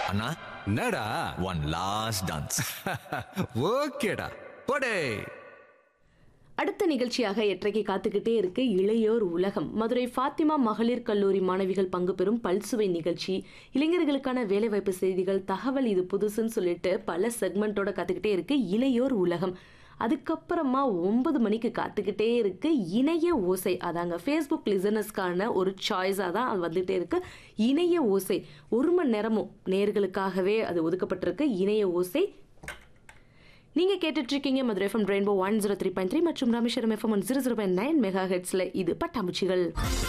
அண்ணா என்னடா one last dance ஓகேடா போடே அடுத்த நிகழ்ச்சியாக எட்டரைக்கு காத்துக்கிட்டே இருக்கு இளையோர் உலகம் மதுரை ஃபாத்திமா மகளிர் கல்லூரி மாணவிகள் பங்கு பெறும் பல்சுவை நிகழ்ச்சி இளைஞர்களுக்கான வேலைவாய்ப்பு செய்திகள் தகவல் இது புதுசுன்னு சொல்லிட்டு பல செக்மெண்ட்டோட காத்துக்கிட்டே இருக்கு இளையோர் உலகம் அதுக்கப்புறமா ஒன்பது மணிக்கு காத்துக்கிட்டே இருக்கு இணைய ஓசை அதாங்க ஃபேஸ்புக் லிசனர்ஸ்க்கான ஒரு சாய்ஸாக தான் அது வந்துகிட்டே இருக்கு இணைய ஓசை ஒரு மணி நேரமும் நேர்களுக்காகவே அது ஒதுக்கப்பட்டிருக்கு இணைய ஓசை நீங்க கேட்டுட்டு இருக்கீங்க Madurai FM rainbow one zero three point three மற்றும் Rameswaram FM one zero zero point nine mega ஹெட்ஸ்ல இது பட்டாம்பூச்சிகள்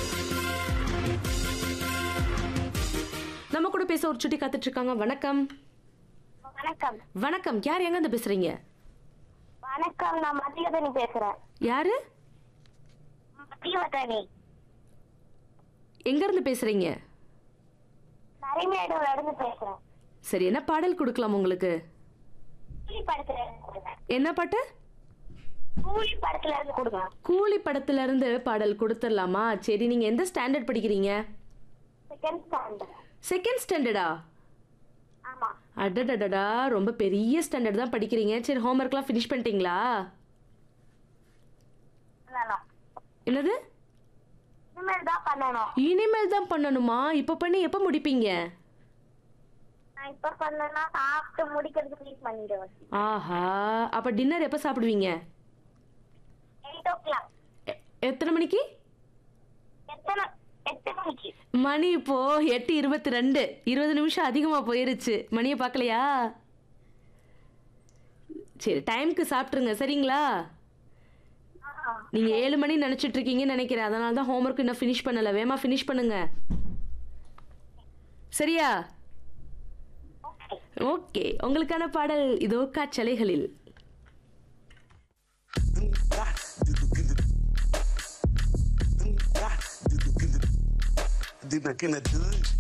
நம்ம கூட பேச ஒரு சுட்டி காத்துட்டு இருக்காங்க வணக்கம் வணக்கம் வணக்கம் யார் எங்க இருந்து பேசுறீங்க வணக்கம் நான் மதியதனி பேசுறேன் யாரு மதியவதனி எங்க இருந்து பேசுறீங்க நரிமேடுல இருந்து பேசுறேன் சரி என்ன பாடல் கொடுக்கலாம் உங்களுக்கு கூலி படத்துல இருந்து கொடுங்க என்ன பாட்டு கூலி படத்துல இருந்து கொடுங்க கூலி படத்துல இருந்து பாடல் கொடுத்துடலாமா சரி நீங்க எந்த ஸ்டாண்டர்ட் படிக்கிறீங்க செகண்ட் ஸ்டாண்டர்ட் செகண்ட் ஸ்டாண்டர்டா ஆமா அடடடடா ரொம்ப பெரிய ஸ்டாண்டர்ட் தான் படிக்கிறீங்க சரி ஹோம்ஒர்க்லாம் ஃபினிஷ் பண்ணிட்டீங்களா பண்ணணும் என்னது இனிமேல் தான் பண்ணணும் இனிமேல் தான் பண்ணணுமா இப்போ பண்ணி எப்போ முடிப்பீங்க நான் இப்ப பண்ணனா சாப்பிட்டு முடிக்கிறதுக்கு ப்ளீஸ் பண்ணிடுவேன் ஆஹா அப்போ டின்னர் எப்போ சாப்பிடுவீங்க எயிட் ஓ கிளாக் எ- எத்தனை மணிக்கு எத்தனை எத்தனை மணிக்கு மணி இப்போ எட்டு இருபத்தி ரெண்டு இருபது நிமிஷம் அதிகமாக போயிருச்சு மணியை பார்க்கலையா சரி டைம்க்கு சாப்பிட்ருங்க சரிங்களா ஆ, நீங்கள் ஏழு மணி நினச்சிட்டு இருக்கீங்கன்னு நினைக்கிறேன் அதனால தான் ஹோம்ஒர்க் இன்னும் ஃபினிஷ் பண்ணலை வேமா ஃபினிஷ் பண்ணுங்க சரியா ஓகே ஓகே உங்களுக்கான பாடல் இதோ காற்றலைகளில் Did I get a good?